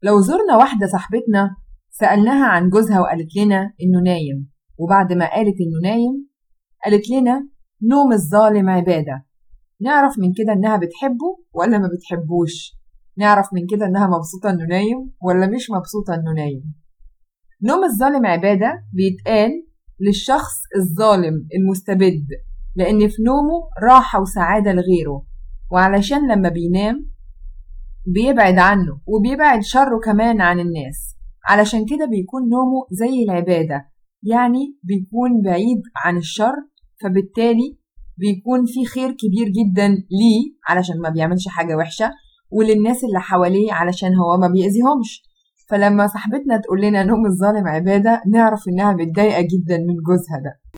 لو زرنا واحدة صاحبتنا سألناها عن جوزها وقالت لنا إنه نايم وبعد ما قالت إنه نايم قالت لنا نوم الظالم عبادة نعرف من كده إنها بتحبه ولا ما بتحبوش نعرف من كده إنها مبسوطة إنه نايم ولا مش مبسوطة إنه نايم نوم الظالم عبادة بيتقال للشخص الظالم المستبد لأن في نومه راحة وسعادة لغيره وعلشان لما بينام بيبعد عنه وبيبعد شره كمان عن الناس علشان كده بيكون نومه زي العبادة يعني بيكون بعيد عن الشر فبالتالي بيكون في خير كبير جدا ليه علشان ما بيعملش حاجة وحشة وللناس اللي حواليه علشان هو ما بيأذيهمش فلما صاحبتنا تقول لنا نوم الظالم عبادة نعرف إنها متضايقة جدا من جوزها ده